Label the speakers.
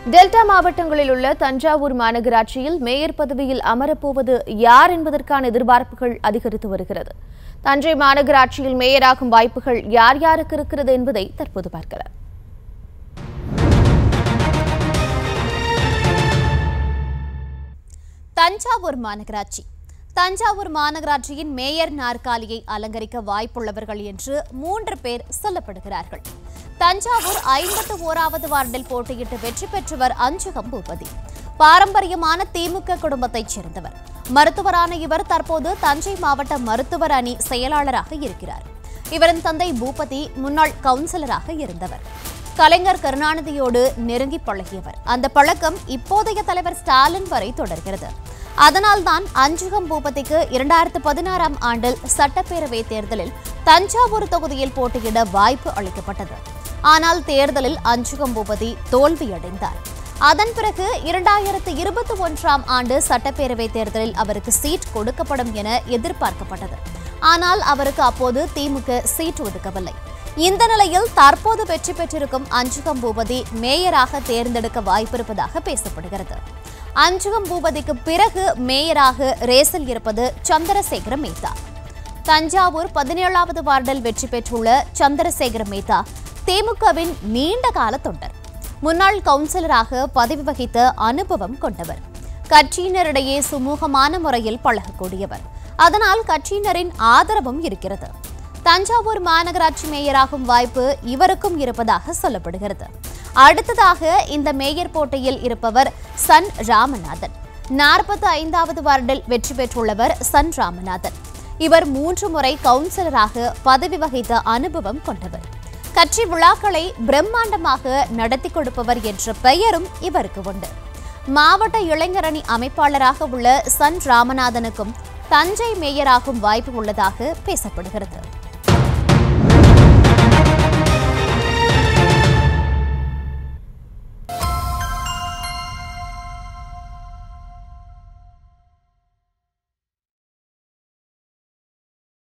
Speaker 1: delta மாவட்டங்களில் உள்ள தஞ்சாவூர் மாநகராட்சியில் மேயர் பதவியில் அமரப்போவது யார் என்பதற்கான எதிர்பார்ப்புகள் அதிகரித்து வருகிறது தஞ்சை மாநகராட்சியில் மேயராகும் வாய்ப்புகள் யார் யாருக்கு இருக்கிறது என்பதை தற்போது பார்க்கலாம்
Speaker 2: தஞ்சாவூர் மாநகராட்சி தஞ்சாவூர் மாநகராட்சியின் மேயர் நாற்காலியை அலங்கரிக்க வாய்ப்புள்ளவர்கள் என்று மூன்று பேர் சொல்லப்படுகிறார்கள் தஞ்சாவூர் ஐம்பத்து ஓராவது வார்டில் போட்டியிட்டு வெற்றி பெற்றவர் அஞ்சுகம் பூபதி பாரம்பரியமான திமுக குடும்பத்தைச் சேர்ந்தவர் மருத்துவரான இவர் தற்போது தஞ்சை மாவட்ட மருத்துவர் அணி செயலாளராக இருக்கிறார் இவரின் தந்தை பூபதி முன்னாள் கவுன்சிலராக இருந்தவர் கலைஞர் கருணாநிதியோடு நெருங்கி பழகியவர் அந்த பழக்கம் இப்போதைய தலைவர் ஸ்டாலின் வரை தொடர்கிறது அதனால்தான் அஞ்சுகம் பூபதிக்கு இரண்டாயிரத்து பதினாறாம் ஆண்டில் சட்டப்பேரவை தேர்தலில் தஞ்சாவூர் தொகுதியில் போட்டியிட வாய்ப்பு அளிக்கப்பட்டது ஆனால் தேர்தலில் அஞ்சுகம் பூபதி தோல்வியடைந்தார் அதன் பிறகு இரண்டாயிரத்து இருபத்தி ஒன்றாம் ஆண்டு சட்டப்பேரவை தேர்தலில் அவருக்கு சீட் கொடுக்கப்படும் என எதிர்பார்க்கப்பட்டது ஆனால் அவருக்கு அப்போது திமுக சீட் ஒதுக்கவில்லை இந்த நிலையில் தற்போது வெற்றி பெற்றிருக்கும் அஞ்சுகம் பூபதி மேயராக தேர்ந்தெடுக்க வாய்ப்பிருப்பதாக பேசப்படுகிறது அஞ்சுகம் பூபதிக்கு பிறகு மேயராக ரேஸில் இருப்பது சந்திரசேகர மேத்தா தஞ்சாவூர் பதினேழாவது வார்டில் வெற்றி பெற்றுள்ள சந்திரசேகர மேத்தா திமுகவின் நீண்ட கால தொண்டர் முன்னாள் கவுன்சிலராக பதவி வகித்த அனுபவம் கொண்டவர் கட்சியினரிடையே சுமூகமான முறையில் பழகக்கூடியவர் அதனால் கட்சியினரின் ஆதரவும் இருக்கிறது தஞ்சாவூர் மாநகராட்சி மேயராகும் வாய்ப்பு இவருக்கும் இருப்பதாக சொல்லப்படுகிறது அடுத்ததாக இந்த மேயர் போட்டியில் இருப்பவர் சன் ராமநாதன் நாற்பத்தி ஐந்தாவது வார்டில் வெற்றி பெற்றுள்ளவர் சன் ராமநாதன் இவர் மூன்று முறை கவுன்சிலராக பதவி வகித்த அனுபவம் கொண்டவர் கட்சி விழாக்களை பிரம்மாண்டமாக நடத்தி கொடுப்பவர் என்ற பெயரும் இவருக்கு உண்டு மாவட்ட இளைஞரணி அமைப்பாளராக உள்ள சன் ராமநாதனுக்கும் தஞ்சை மேயராகும் வாய்ப்பு உள்ளதாக பேசப்படுகிறது